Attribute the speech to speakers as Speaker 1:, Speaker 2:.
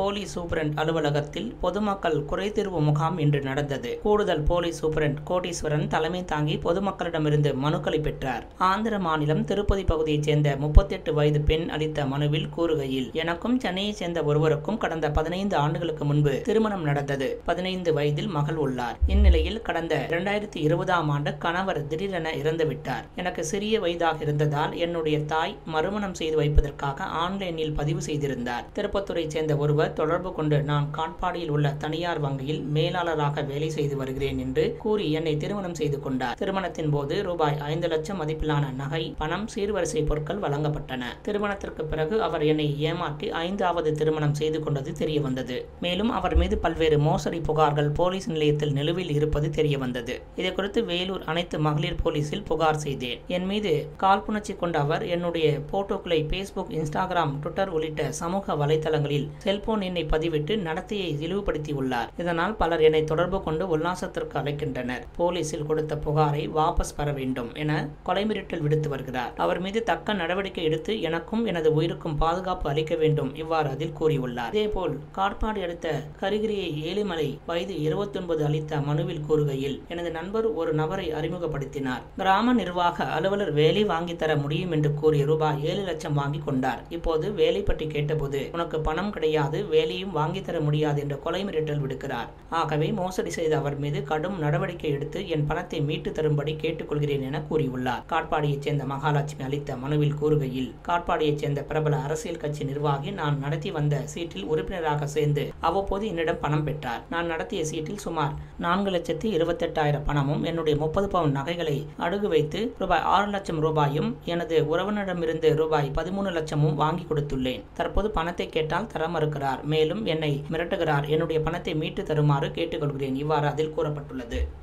Speaker 1: police superintendent அலுவலகத்தில் பொதுமக்கள் குறைதீர்வு முகாம் இன்று நடந்தது கூடுதல் போலீஸ் சூப்பரண்ட் கோட்டீஸ்வரன் தலைமை தாங்கி பொதுமக்களிடமிருந்து மனுக்களை பெற்றார் ஆந்திர மாநிலம் திருப்பதி பகுதியைச் சேர்ந்த முப்பத்தெட்டு வயது பெண் அளித்த மனுவில் கூறுகையில் எனக்கும் சென்னையைச் சேர்ந்த ஒருவருக்கும் கடந்த பதினைந்து ஆண்டுகளுக்கு முன்பு திருமணம் நடந்தது பதினைந்து வயதில் மகள் உள்ளார் இந்நிலையில் கடந்த இரண்டாயிரத்தி இருபதாம் ஆண்டு கணவர் திடீரென இறந்துவிட்டார் எனக்கு சிறிய வயதாக இருந்ததால் என்னுடைய தாய் மறுமணம் செய்து வைப்பதற்காக ஆன்லைனில் பதிவு செய்திருந்தார் திருப்பத்தூரைச் சேர்ந்த ஒருவர் தொடர்பு கொண்டு நான் காட்பாடியில் உள்ள தனியார் வங்கியில் மேலாளராக வேலை செய்து வருகிறேன் என்று கூறி என்னை திருமணம் செய்து கொண்டார் திருமணத்தின் போது ரூபாய் ஐந்து லட்சம் மதிப்பிலான நகை பணம் சீர்வரிசை பொருட்கள் வழங்கப்பட்டன திருமணத்திற்கு பிறகு அவர் என்னை ஏமாற்றி ஐந்தாவது திருமணம் செய்து கொண்டது தெரிய வந்தது மேலும் அவர் மீது பல்வேறு மோசடி புகார்கள் போலீஸ் நிலையத்தில் நிலுவையில் இருப்பது தெரிய வந்தது இதை குறித்து வேலூர் அனைத்து மகளிர் போலீசில் புகார் செய்தேன் என் மீது காழ்ப்புணர்ச்சி கொண்ட அவர் என்னுடைய போட்டோக்களை பேஸ்புக் இன்ஸ்டாகிராம் ட்விட்டர் உள்ளிட்ட சமூக வலைதளங்களில் செல்போன் எண்ணை பதிவிட்டு நடத்தையை இழிவுபடுத்தியுள்ளார் இதனால் பலர் என்னை தொடர்பு கொண்டு உல்லாசத்திற்கு அழைக்கின்றனர் போலீசில் கொடுத்த புகாரை வாபஸ் பெற வேண்டும் என கொலை மிரட்டல் விடுத்து வருகிறார் அவர் மீது தக்க நடவடிக்கை எடுத்து எனக்கும் எனது உயிருக்கும் பாதுகாப்பு அளிக்க வேண்டும் இவ்வாறு அதில் கூறியுள்ளார் இதேபோல் காட்பாடி அடுத்த கரிகிரியை ஏலிமலை வயது இருபத்தி ஒன்பது அளித்த மனுவில் கூறுகையில் எனது நண்பர் ஒரு நபரை அறிமுகப்படுத்தினார் கிராம நிர்வாக அலுவலர் வேலை வாங்கி தர முடியும் என்று கூறி ரூபாய் ஏழு லட்சம் வாங்கி கொண்டார் இப்போது வேலை பற்றி கேட்டபோது உனக்கு பணம் கிடையாது வேலையும் வாங்கி தர முடியாது என்ற கொலை மிரட்டல் விடுக்கிறார் ஆகவே மோசடி செய்த அவர் மீது கடும் நடவடிக்கை எடுத்து என் பணத்தை மீட்டு தரும்படி கேட்டுக்கொள்கிறேன் என கூறியுள்ளார் காட்பாடியைச் சேர்ந்த மகாலட்சுமி அளித்த மனுவில் கூறுகையில் காட்பாடியைச் சேர்ந்த பிரபல அரசியல் கட்சி நிர்வாகி நான் நடத்தி வந்த சீட்டில் உறுப்பினராக சேர்ந்து அவ்வப்போது என்னிடம் பணம் பெற்றார் நான் நடத்திய சீட்டில் சுமார் நான்கு லட்சத்தி இருபத்தெட்டாயிரம் பணமும் என்னுடைய முப்பது பவுன் நகைகளை அடகு வைத்து ரூபாய் ஆறு லட்சம் ரூபாயும் எனது உறவினரிடமிருந்து ரூபாய் பதிமூணு லட்சமும் வாங்கி கொடுத்துள்ளேன் தற்போது பணத்தை கேட்டால் தர மறுக்கிறார் மேலும் என்னை மிரட்டுகிறார் என்னுடைய பணத்தை மீட்டு தருமாறு கேட்டுக்கொள்கிறேன் இவ்வாறு அதில் கூறப்பட்டுள்ளது